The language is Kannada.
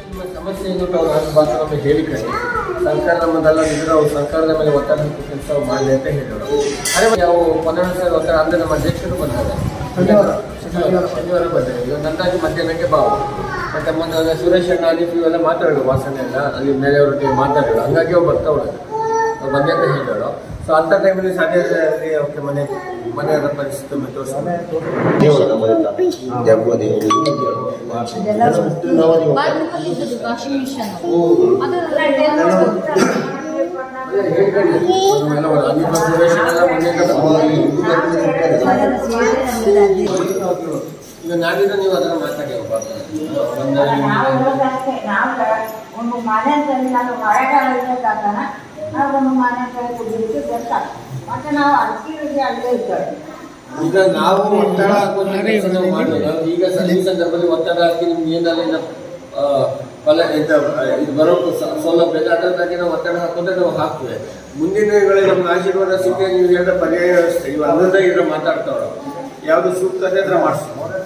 ನಿಮ್ಮ ಸಮಸ್ಯೆ ಏನು ಅವ್ರು ಹತ್ತು ಭಾಷೆ ನಮಗೆ ಹೇಳಿಕೊಂಡು ಸರ್ಕಾರ ನಮ್ಮದೆಲ್ಲ ಇದ್ರೆ ಅವ್ರು ಸರ್ಕಾರದ ಮೇಲೆ ಒತ್ತಡ ಹಾಕಿ ಕೆಲಸ ಮಾಡಲಿ ಅಂತ ಹೇಳಿದ್ರು ಅದೇ ನಾವು ಪನ್ನೊಂದು ಸಾವಿರ ಒತ್ತಡ ಅಂದರೆ ನಮ್ಮ ಅಧ್ಯಕ್ಷರು ಬಂದಾಗ ಶನಿವಾರ. ಶನಿವಾರ ಶನಿವಾರ ಬಂದರೆ ಇವತ್ತು ಅಂದಾಜು ಮಧ್ಯಾಹ್ನಕ್ಕೆ ಬಾವು ಮತ್ತೆ ಮೊನ್ನೆ ಸುರೇಶ್ ಅಣ್ಣ ಅಲಿಫ್ ಇವೆಲ್ಲ ಮಾತಾಡೋದು ವಾಸನೆ ಎಲ್ಲ ಅಲ್ಲಿ ಮೇಲೆಯವ್ರೊಟ್ಟಿಗೆ ಮಾತಾಡೋದು ಹಂಗಾಗಿ ಅವ್ರು ಬರ್ತಾ ಉಳ್ಳೋದು ಅವ್ರು ಬಂದೆ ಅಂತ ಹೇಳೋರು ಸೊ ಅಂಥ ಟೈಮಲ್ಲಿ ಸಾಧ್ಯ ಓಕೆ ಮನೆ ಮನೆಯ ಪರಿಸ್ಥಿತಿ ಒಮ್ಮೆ ತೋರಿಸ್ತಾರೆ ದೇವರು ನಮ್ಮದೆಲ್ಲ ಜಗ್ಗುವ ದೇವರು ಬಾಗಿಲು ವಾಷಿಂಗ್ ಮಿಷನ್ ಅದು ಈಗ ನಾಡಿದ್ದು ನೀವು ಅದನ್ನ ಮಾತಾಡಿ ನಾವು ಹೋಗಕ್ಕೆ ನಾವು ಒಂದು ಮನೆ ಅಂತಂದ್ರೆ ನಾವು ಮಳೆಗಾಲದ ಕಾರಣ ನಾವು ಒಂದು ಮನೆ ಕೈ ಕುಡಿಲಿಕ್ಕೆ ಬೆಟ್ಟ ಮತ್ತೆ ನಾವು ಅಡ್ಕಿರಿಗೆ ಅಲ್ಲೇ ಇದ್ದೇವೆ ಈಗ ನಾವು ಒತ್ತಡ ಹಾಕೊಂಡು ಕೆಲಸ ನಾವು ಮಾಡೋದು ಈಗ ಸ- ಈ ಸಂದರ್ಭದಲ್ಲಿ ಒತ್ತಡ ಹಾಕಿ ನಿಮ್ಗೆ ಏನಾದ್ರು ಆ, ಫಲ ಎಂತ ಆ, ಇದು ಬರೋ ಸ- ಸೌಲಭ್ಯ ಇದೆ ಅದರ ಬಗ್ಗೆ ನಾವು ಒತ್ತಡ ಹಾಕೊಂಡ್ರೆ ನಾವು ಹಾಕ್ತೇವೆ ಮುಂದಿನ ದಿನಗಳಲ್ಲಿ ನಮ್ಗೆ ಆಶೀರ್ವಾದ ಸಿಕ್ಕಿ ನೀವು ಹೇಳಿದ ಪರ್ಯಾಯ ವ್ಯವಸ್ಥೆ ಇವು ಅದರಿಂದ ಈಗ ಮಾತಾಡ್ತಾವ್ರ ಯಾವುದು ಸೂಕ್ತ ಅದೇ ಅದ್ರ ಮಾಡಿಸ್ತೀವಿ